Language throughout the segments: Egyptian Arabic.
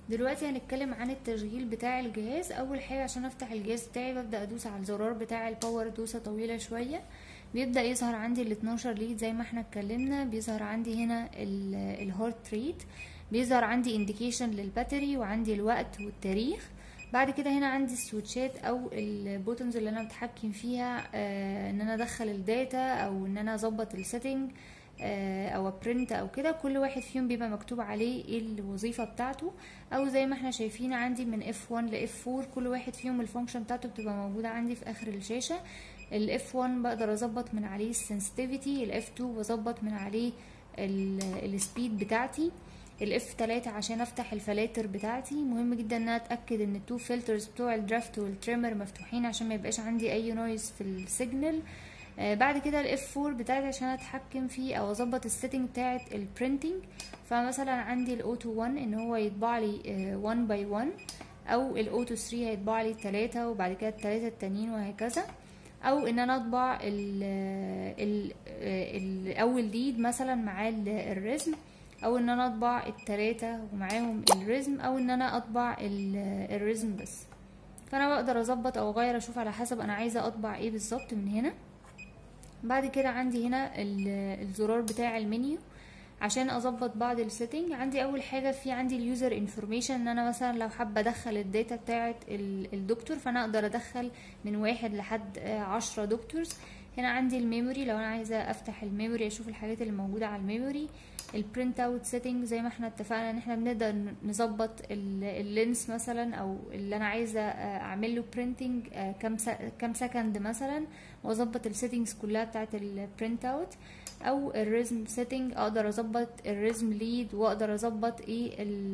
دلوقتي هنتكلم عن التشغيل بتاع الجهاز اول حاجه عشان افتح الجهاز بتاعي ببدا ادوس على الزرار بتاع الباور دوسه طويله شويه بيبدا يظهر عندي ال 12 ليد زي ما احنا اتكلمنا بيظهر عندي هنا الهارت ريت بيظهر عندي انديكيشن للباتري وعندي الوقت والتاريخ بعد كده هنا عندي السويتشات او البوتنز اللي انا بتحكم فيها آه ان انا ادخل الداتا او ان انا اظبط السيتنج آه او برنت او كده كل واحد فيهم بيبقى مكتوب عليه ايه الوظيفه بتاعته او زي ما احنا شايفين عندي من F1 ل F4 كل واحد فيهم الفانكشن بتاعته بتبقى موجوده عندي في اخر الشاشه ال F1 بقدر اظبط من عليه السنسيتيفيتي ال F2 بظبط من عليه السبيد بتاعتي الاف 3 عشان افتح الفلاتر بتاعتي مهم جدا ان انا اتاكد ان التو فلترز بتوع الدرافت والتريمر مفتوحين عشان ما يبقاش عندي اي نويز في السيجنال آه بعد كده الاف 4 بتاعتي عشان اتحكم فيه او اظبط السيتنج بتاعه البرينتنج فمثلا عندي الاوتو 1 ان هو يطبع لي 1 باي 1 او الاوتو 3 هيطبع لي 3 وبعد كده الثلاثه التانيين وهكذا او ان انا اطبع ال ال الاول ليد مثلا مع الرسم او ان انا اطبع التلاتة ومعاهم الرزم او ان انا اطبع الرزم بس فانا بقدر اظبط او اغير اشوف على حسب انا عايزه اطبع ايه بالظبط من هنا بعد كده عندي هنا الزرار بتاع المنيو عشان اظبط بعض السيتنج عندي اول حاجه في عندي اليوزر انفورميشن ان انا مثلا لو حابه ادخل الداتا بتاعه الدكتور فانا اقدر ادخل من واحد لحد عشرة دكتورز هنا عندي الميموري لو انا عايزه افتح الميموري اشوف الحاجات اللي موجوده على الميموري البرنت اوت سيتنج زي ما احنا اتفقنا ان احنا بنقدر نظبط اللينس مثلا او اللي انا عايزه اعمل له برينتنج كام كام سكند مثلا واظبط السيتنجز كلها بتاعه البرنت اوت او الريزم سيتنج اقدر اظبط الريزم ليد واقدر اظبط ايه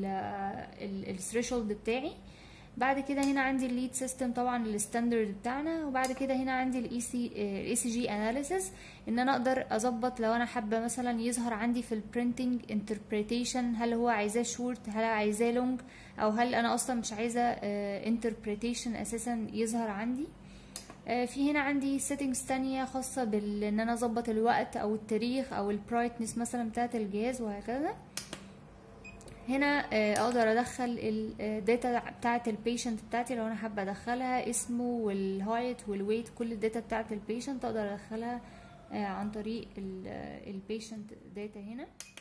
الثريشولد بتاعي بعد كده هنا عندي الليد سيستم طبعا الستاندرد بتاعنا وبعد كده هنا عندي الاي سي الاي سي جي اناليسيس ان انا اقدر اظبط لو انا حابه مثلا يظهر عندي في البرينتنج انتربريتيشن هل هو عايزاه شورت هل عايزاه لونج او هل انا اصلا مش عايزه انتربريتيشن اساسا يظهر عندي في هنا عندي سيتنجز تانية خاصة بان انا اظبط الوقت او التاريخ او البرايتنس مثلا بتاعة الجهاز وهكذا هنا اقدر ادخل الداتا بتاعه البيشنت بتاعتي لو انا حابه ادخلها اسمه والهايت والويت كل الداتا بتاعه البيشنت اقدر ادخلها عن طريق البيشنت داتا هنا